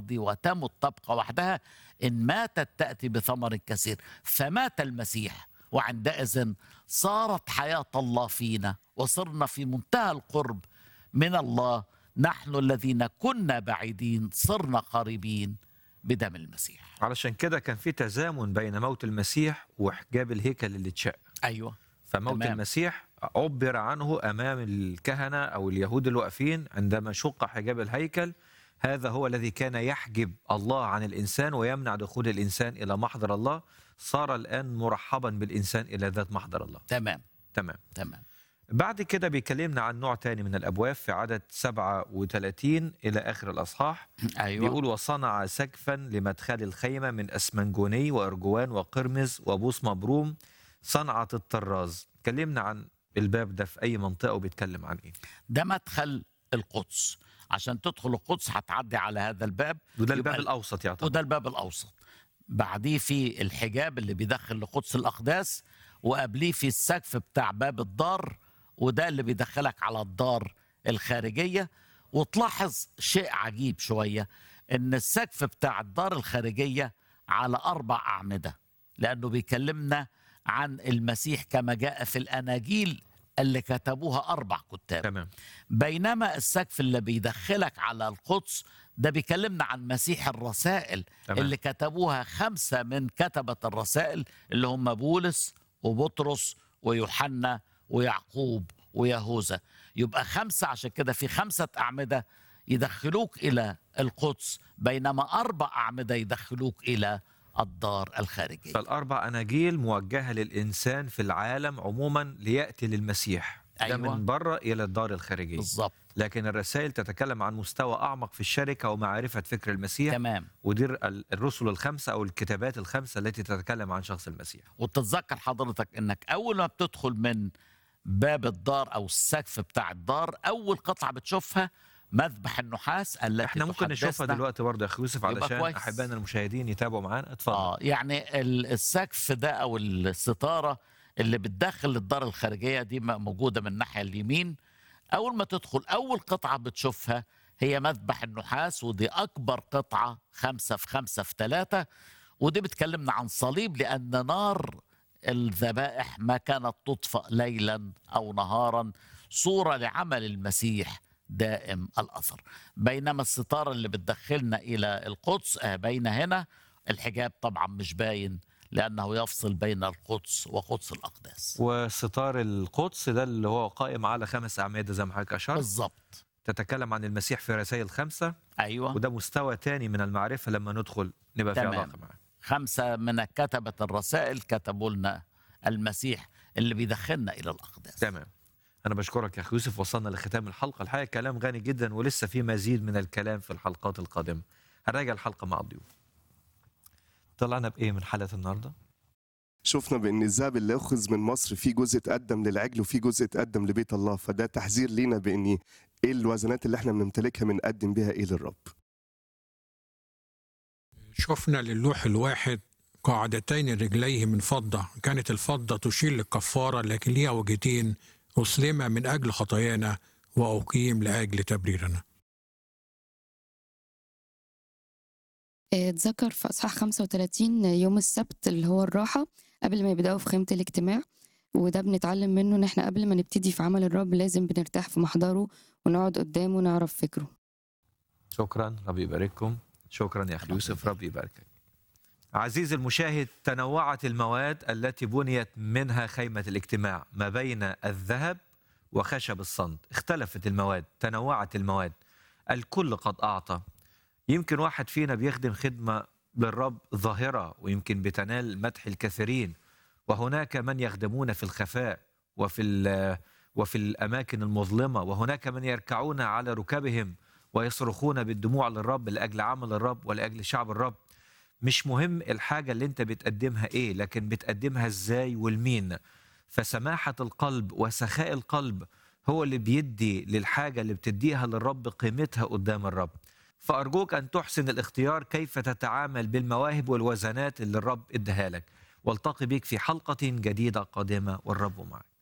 الأرض وتمت تبقى وحدها إن ماتت تأتي بثمر كثير فمات المسيح وعندئذ صارت حياة الله فينا وصرنا في منتهى القرب من الله نحن الذين كنا بعيدين صرنا قريبين بدم المسيح علشان كده كان في تزامن بين موت المسيح وحجاب الهيكل اللي اتشق أيوة فموت تمام. تمام. المسيح عبر عنه امام الكهنه او اليهود الواقفين عندما شق حجاب الهيكل هذا هو الذي كان يحجب الله عن الانسان ويمنع دخول الانسان الى محضر الله صار الان مرحبا بالانسان الى ذات محضر الله تمام تمام تمام بعد كده بيكلمنا عن نوع تاني من الابواب في عدد 37 الى اخر الاصحاح أيوة بيقول وصنع سقفا لمدخل الخيمة من أسمنجوني وأرجوان وقرمز وبوس مبروم صنعة الطراز كلمنا عن الباب ده في أي منطقة وبيتكلم عن إيه ده مدخل القدس عشان تدخل القدس هتعدي على هذا الباب وده يبقى الباب ال- الأوسط يعتبر وده الباب الأوسط بعديه في الحجاب اللي بيدخل لقدس الأقداس وقبليه في السقف بتاع باب الدار وده اللي بيدخلك على الدار الخارجية وتلاحظ شيء عجيب شوية إن السقف بتاع الدار الخارجية على أربع أعمدة لأنه بيكلمنا عن المسيح كما جاء في الأناجيل اللي كتبوها أربع كتاب تمام بينما السقف اللي بيدخلك على القدس ده بيكلمنا عن مسيح الرسائل تمام. اللي كتبوها خمسة من كتبة الرسائل اللي هم بولس وبطرس ويوحنا ويعقوب ويهوذا يبقى خمسة عشان كده في خمسة أعمدة يدخلوك إلى القدس بينما أربع أعمدة يدخلوك إلى الدار الخارجية فالأربع أناجيل موجهة للإنسان في العالم عموما ليأتي للمسيح ده أيوة. من بره إلى الدار الخارجية بالظبط لكن الرسائل تتكلم عن مستوى أعمق في الشركة ومعرفة فكر المسيح تمام ودي ال- الرسل الخمسة أو الكتابات الخمسة التي تتكلم عن شخص المسيح وتتذكر حضرتك انك اول ما بتدخل من باب الدار او السقف بتاع الدار اول قطعه بتشوفها مذبح النحاس التي احنا ممكن نشوفها تحدثنا- دلوقتي برضه يا اخي يوسف يبقى علشان كويس. احبائنا المشاهدين يتابعوا معانا اتفضل اه يعني ال- السقف ده او الستاره اللي بتدخل الدار الخارجيه دي م- موجوده من الناحيه اليمين اول ما تدخل اول قطعه بتشوفها هي مذبح النحاس ودي اكبر قطعه خمسة في خمسة في ثلاثة ودي بتكلمنا عن صليب لان نار الذبائح ما كانت تطفأ ليلا او نهارا صوره لعمل المسيح دائم الاثر بينما الستاره اللي بتدخلنا الى القدس آه بين هنا الحجاب طبعا مش باين لانه يفصل بين القدس وقدس الاقداس وستار القدس ده اللي هو قائم على خمس اعمده زي ما حضرتك اشرت بالظبط تتكلم عن المسيح في رسائل خمسه ايوه وده مستوى تاني من المعرفه لما ندخل نبقى في تمام. علاقه معاه خمسه من كتبه الرسائل كتبوا لنا المسيح اللي بيدخلنا الى الاقداس تمام انا بشكرك يا اخي يوسف وصلنا لختام الحلقه الحقيقه كلام غني جدا ولسه في مزيد من الكلام في الحلقات القادمه هنراجع الحلقه مع الضيوف طلعنا بايه من حلقه النهارده شفنا بان الذهب اللي اخذ من مصر في جزء اتقدم للعجل وفي جزء اتقدم لبيت الله فده تحذير لينا بان ايه الوزنات اللي احنا بنمتلكها بنقدم بيها ايه للرب شفنا للوح الواحد قاعدتين رجليه من فضة كانت الفضة تشير للكفارة لكن ليها وجهتين أسلم من أجل خطايانا وأقيم لأجل تبريرنا اتذكر في اصحاح 35 يوم السبت اللي هو الراحه قبل ما يبداوا في خيمه الاجتماع وده بنتعلم منه ان احنا قبل ما نبتدي في عمل الرب لازم بنرتاح في محضره ونقعد قدامه ونعرف فكره شكرا ربي يبارككم شكرا يا اخي يوسف ربي يباركك عزيزي المشاهد تنوعت المواد التي بنيت منها خيمة الاجتماع ما بين الذهب وخشب الصند اختلفت المواد تنوعت المواد الكل قد أعطى يمكن واحد فينا بيخدم خدمة للرب ظاهرة ويمكن بتنال مدح الكثيرين وهناك من يخدمون في الخفاء وفي ال- وفي الأماكن المظلمة وهناك من يركعون على ركبهم ويصرخون بالدموع للرب لأجل عمل الرب ولأجل شعب الرب مش مهم الحاجة اللي انت بتقدمها ايه لكن بتقدمها ازاي والمين فسماحة القلب وسخاء القلب هو اللي بيدي للحاجة اللي بتديها للرب قيمتها قدام الرب فأرجوك أن تحسن الاختيار كيف تتعامل بالمواهب والوزنات اللي الرب اداها لك والتقي بك في حلقة جديدة قادمة والرب معك